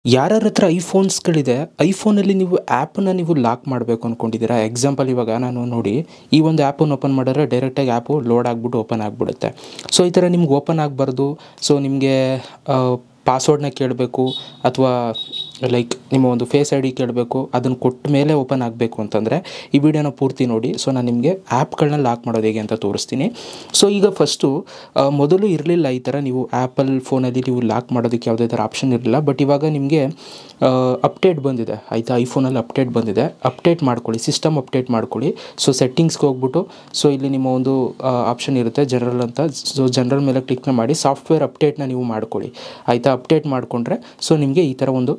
ಯಾರ್ಯಾರ ಹತ್ರ ಐಫೋನ್ಸ್ಗಳಿದೆ ಐಫೋನಲ್ಲಿ ನೀವು ಆ್ಯಪನ್ನು ನೀವು ಲಾಕ್ ಮಾಡಬೇಕು ಅಂದ್ಕೊಂಡಿದ್ದೀರಾ ಎಕ್ಸಾಂಪಲ್ ಇವಾಗ ನಾನು ನೋಡಿ ಈ ಒಂದು ಆ್ಯಪನ್ನು ಓಪನ್ ಮಾಡಿದ್ರೆ ಡೈರೆಕ್ಟಾಗಿ ಆ್ಯಪು ಲೋಡ್ ಆಗಿಬಿಟ್ಟು ಓಪನ್ ಆಗಿಬಿಡುತ್ತೆ ಸೊ ಈ ಥರ ನಿಮ್ಗೆ ಓಪನ್ ಆಗಬಾರ್ದು ಸೊ ನಿಮಗೆ ಪಾಸ್ವರ್ಡ್ನ ಕೇಳಬೇಕು ಅಥವಾ ಲೈಕ್ ನಿಮ್ಮ ಒಂದು ಫೇಸ್ ಐ ಡಿ ಕೇಳಬೇಕು ಅದನ್ನು ಕೊಟ್ಟ ಮೇಲೆ ಓಪನ್ ಆಗಬೇಕು ಅಂತಂದರೆ ಈ ವಿಡಿಯೋನ ಪೂರ್ತಿ ನೋಡಿ ಸೊ ನಾನು ನಿಮಗೆ ಆ್ಯಪ್ಗಳನ್ನ ಲಾಕ್ ಮಾಡೋದು ಹೇಗೆ ಅಂತ ತೋರಿಸ್ತೀನಿ ಸೊ ಈಗ ಫಸ್ಟು ಮೊದಲು ಇರಲಿಲ್ಲ ಈ ಥರ ನೀವು ಆ್ಯಪಲ್ ಫೋನಲ್ಲಿ ನೀವು ಲಾಕ್ ಮಾಡೋದಕ್ಕೆ ಯಾವುದೇ ಥರ ಆಪ್ಷನ್ ಇರಲಿಲ್ಲ ಬಟ್ ಇವಾಗ ನಿಮಗೆ ಅಪ್ಡೇಟ್ ಬಂದಿದೆ ಆಯಿತಾ ಐಫೋನಲ್ಲಿ ಅಪ್ಡೇಟ್ ಬಂದಿದೆ ಅಪ್ಡೇಟ್ ಮಾಡ್ಕೊಳ್ಳಿ ಸಿಸ್ಟಮ್ ಅಪ್ಡೇಟ್ ಮಾಡ್ಕೊಳ್ಳಿ ಸೊ ಸೆಟ್ಟಿಂಗ್ಸ್ಗೆ ಹೋಗ್ಬಿಟ್ಟು ಸೊ ಇಲ್ಲಿ ನಿಮ್ಮ ಒಂದು ಆಪ್ಷನ್ ಇರುತ್ತೆ ಜನರಲ್ ಅಂತ ಸೊ ಜನರಲ್ ಮೇಲೆ ಕ್ಲಿಕ್ನ ಮಾಡಿ ಸಾಫ್ಟ್ವೇರ್ ಅಪ್ಡೇಟ್ನ ನೀವು ಮಾಡ್ಕೊಳ್ಳಿ ಆಯಿತಾ ಅಪ್ಡೇಟ್ ಮಾಡಿಕೊಂಡ್ರೆ ಸೊ ನಿಮಗೆ ಈ ಥರ ಒಂದು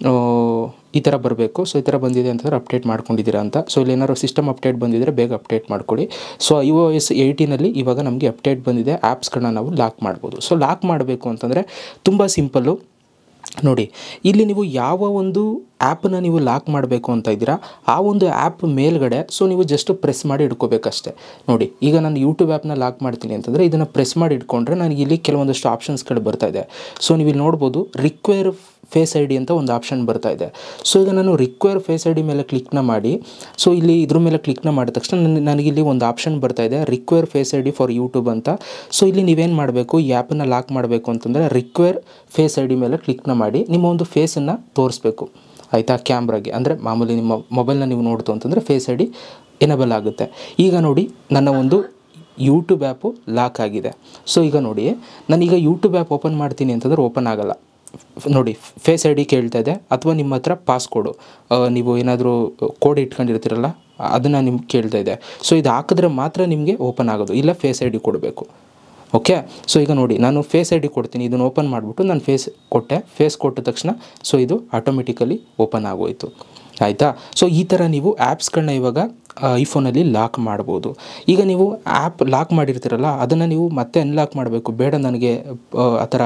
ಈ ಥರ ಬರಬೇಕು ಸೊ ಈ ಥರ ಬಂದಿದೆ ಅಂತಂದ್ರೆ ಅಪ್ಡೇಟ್ ಮಾಡ್ಕೊಂಡಿದ್ದೀರಾ ಅಂತ ಸೊ ಇಲ್ಲಿ ಏನಾದ್ರು ಸಿಸ್ಟಮ್ ಅಪ್ಡೇಟ್ ಬಂದಿದ್ದರೆ ಬೇಗ ಅಪ್ಡೇಟ್ ಮಾಡ್ಕೊಳ್ಳಿ ಸೊ ಐ ಒ ಎಸ್ ಏಯ್ಟೀನಲ್ಲಿ ಇವಾಗ ನಮಗೆ ಅಪ್ಡೇಟ್ ಬಂದಿದೆ ಆ್ಯಪ್ಸ್ಗಳನ್ನ ನಾವು ಲಾಕ್ ಮಾಡ್ಬೋದು ಸೊ ಲಾಕ್ ಮಾಡಬೇಕು ಅಂತಂದರೆ ತುಂಬ ಸಿಂಪಲ್ಲು ನೋಡಿ ಇಲ್ಲಿ ನೀವು ಯಾವ ಒಂದು ಆ್ಯಪನ್ನು ನೀವು ಲಾಕ್ ಮಾಡಬೇಕು ಅಂತ ಇದ್ದೀರಾ ಆ ಒಂದು ಆ್ಯಪ್ ಮೇಲ್ಗಡೆ ಸೊ ನೀವು ಜಸ್ಟ್ ಪ್ರೆಸ್ ಮಾಡಿ ಇಟ್ಕೋಬೇಕಷ್ಟೆ ನೋಡಿ ಈಗ ನಾನು ಯೂಟ್ಯೂಬ್ ಆ್ಯಪ್ನ ಲಾಕ್ ಮಾಡ್ತೀನಿ ಅಂತಂದರೆ ಇದನ್ನು ಪ್ರೆಸ್ ಮಾಡಿ ಇಟ್ಕೊಂಡ್ರೆ ನನಗೆ ಇಲ್ಲಿ ಕೆಲವೊಂದಷ್ಟು ಆಪ್ಷನ್ಸ್ಗಳು ಬರ್ತಾ ಇದೆ ಸೊ ನೀವು ಇಲ್ಲಿ ನೋಡ್ಬೋದು ರಿಕ್ವೈರ್ ಫೇಸ್ ಐ ಡಿ ಅಂತ ಒಂದು ಆಪ್ಷನ್ ಬರ್ತಾ ಇದೆ ಸೊ ಈಗ ನಾನು ರಿಕ್ವೈರ್ ಫೇಸ್ ಐ ಡಿ ಮೇಲೆ ಕ್ಲಿಕ್ನ ಮಾಡಿ ಸೊ ಇಲ್ಲಿ ಇದ್ರ ಮೇಲೆ ಕ್ಲಿಕ್ನ ಮಾಡಿದ ತಕ್ಷಣ ನನ್ನ ನನಗಿಲ್ಲಿ ಒಂದು ಆಪ್ಷನ್ ಬರ್ತಾ ಇದೆ require face I D for YouTube ಅಂತ ಸೊ ಇಲ್ಲಿ ನೀವೇನು ಮಾಡಬೇಕು ಈ ಆ್ಯಪನ್ನು ಲಾಕ್ ಮಾಡಬೇಕು ಅಂತಂದರೆ ರಿಕ್ವೈರ್ ಫೇಸ್ ಐ ಡಿ ಮೇಲೆ ಕ್ಲಿಕ್ನ ಮಾಡಿ ನಿಮ್ಮ ಒಂದು ಫೇಸನ್ನು ತೋರಿಸ್ಬೇಕು ಆಯಿತಾ ಕ್ಯಾಮ್ರಾಗೆ ಅಂದರೆ ಮಾಮೂಲಿ ನಿಮ್ಮ ಮೊಬೈಲ್ನ ನೀವು ನೋಡ್ತು ಅಂತಂದರೆ ಫೇಸ್ ಐ ಡಿ ಎನಬಲ್ ಆಗುತ್ತೆ ಈಗ ನೋಡಿ ನನ್ನ ಒಂದು ಯೂಟ್ಯೂಬ್ ಆ್ಯಪು ಲಾಕ್ ಆಗಿದೆ ಸೊ ಈಗ ನೋಡಿ ನಾನೀಗ ಯೂಟ್ಯೂಬ್ ಆ್ಯಪ್ ಓಪನ್ ಮಾಡ್ತೀನಿ ಅಂತಂದ್ರೆ ಓಪನ್ ಆಗಲ್ಲ ನೋಡಿ ಫೇಸ್ ಐ ಡಿ ಕೇಳ್ತಾ ಇದೆ ಅಥವಾ ನಿಮ್ಮ ಹತ್ರ ಪಾಸ್ಕೋಡು ನೀವು ಏನಾದರೂ ಕೋಡ್ ಇಟ್ಕೊಂಡಿರ್ತೀರಲ್ಲ ಅದನ್ನು ನಿಮ್ಗೆ ಕೇಳ್ತಾ ಇದೆ ಸೊ ಇದು ಹಾಕಿದ್ರೆ ಮಾತ್ರ ನಿಮಗೆ ಓಪನ್ ಆಗೋದು ಇಲ್ಲ ಫೇಸ್ ಐ ಡಿ ಕೊಡಬೇಕು ಓಕೆ ಸೊ ಈಗ ನೋಡಿ ನಾನು ಫೇಸ್ ಐ ಡಿ ಕೊಡ್ತೀನಿ ಇದನ್ನು ಓಪನ್ ಮಾಡಿಬಿಟ್ಟು ನಾನು ಫೇಸ್ ಕೊಟ್ಟೆ ಫೇಸ್ ಕೊಟ್ಟ ತಕ್ಷಣ ಸೊ ಇದು ಆಟೋಮೆಟಿಕಲಿ ಓಪನ್ ಆಗೋಯಿತು ಆಯಿತಾ ಸೊ ಈ ಥರ ನೀವು ಆ್ಯಪ್ಸ್ಗಳನ್ನ ಇವಾಗ ಐಫೋನಲ್ಲಿ ಲಾಕ್ ಮಾಡ್ಬೋದು ಈಗ ನೀವು ಆ್ಯಪ್ ಲಾಕ್ ಮಾಡಿರ್ತೀರಲ್ಲ ಅದನ್ನು ನೀವು ಮತ್ತೆ ಅನ್ಲಾಕ್ ಮಾಡಬೇಕು ಬೇಡ ನನಗೆ ಆ ಥರ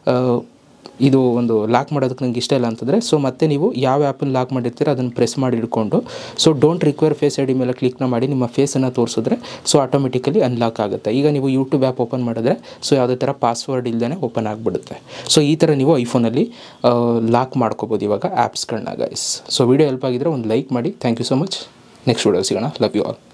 ಇದು ಒಂದು ಲಾಕ್ ಮಾಡೋದಕ್ಕೆ ನನಗೆ ಇಷ್ಟ ಇಲ್ಲ ಅಂತಂದರೆ ಸೊ ಮತ್ತೆ ನೀವು ಯಾವ ಆ್ಯಪನ್ನು ಲಾಕ್ ಮಾಡಿರ್ತೀರ ಅದನ್ನು ಪ್ರೆಸ್ ಮಾಡಿ ಇಟ್ಕೊಂಡು so don't require face I D ಮೇಲೆ ಕ್ಲಿಕ್ನ ಮಾಡಿ ನಿಮ್ಮ ಫೇಸನ್ನು ತೋರಿಸಿದ್ರೆ ಸೊ ಆಟೋಮೆಟಿಕಲಿ ಅನ್ಲಾಕ್ ಆಗುತ್ತೆ ಈಗ ನೀವು ಯೂಟ್ಯೂಬ್ ಆ್ಯಪ್ ಓಪನ್ ಮಾಡಿದ್ರೆ ಸೊ ಯಾವುದೇ ಥರ ಪಾಸ್ವರ್ಡ್ ಇಲ್ಲದೇ ಓಪನ್ ಆಗಿಬಿಡುತ್ತೆ ಸೊ ಈ ಥರ ನೀವು ಐಫೋನಲ್ಲಿ ಲಾಕ್ ಮಾಡ್ಕೋಬೋದು ಇವಾಗ ಆ್ಯಪ್ಸ್ಗಳನ್ನ ಗೈಸ್ ಸೊ ವಿಡಿಯೋ ಹೆಲ್ಪ್ ಆಗಿದ್ರೆ ಒಂದು ಲೈಕ್ ಮಾಡಿ thank you so much next video ಸಿಗೋಣ ಲವ್ ಯು ಆಲ್